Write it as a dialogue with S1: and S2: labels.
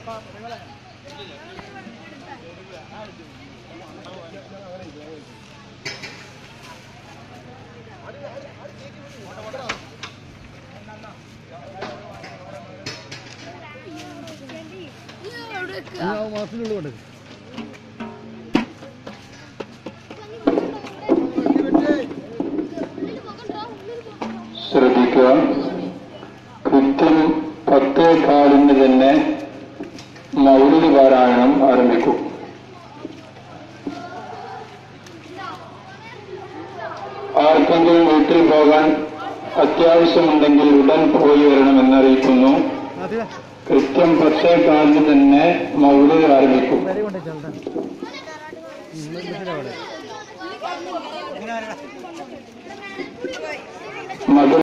S1: മാസത്തിനുള്ളിൽ കൊണ്ട്
S2: ശ്രദ്ധിക്കുക കൃത്യം പത്തേ കാലിന് തന്നെ മൗലിക പാരായണം ആരംഭിക്കും ആർക്കെങ്കിലും വീട്ടിൽ പോകാൻ അത്യാവശ്യമുണ്ടെങ്കിൽ ഉടൻ പോയി വരണമെന്നറിയിക്കുന്നു
S1: അതെ
S2: കൃത്യം പത്തേ കാലിന് തന്നെ മൗലിക ആരംഭിക്കും
S1: വരെ കൊണ്ടേ ചെല്ലണ്ട അവിടെ
S2: മത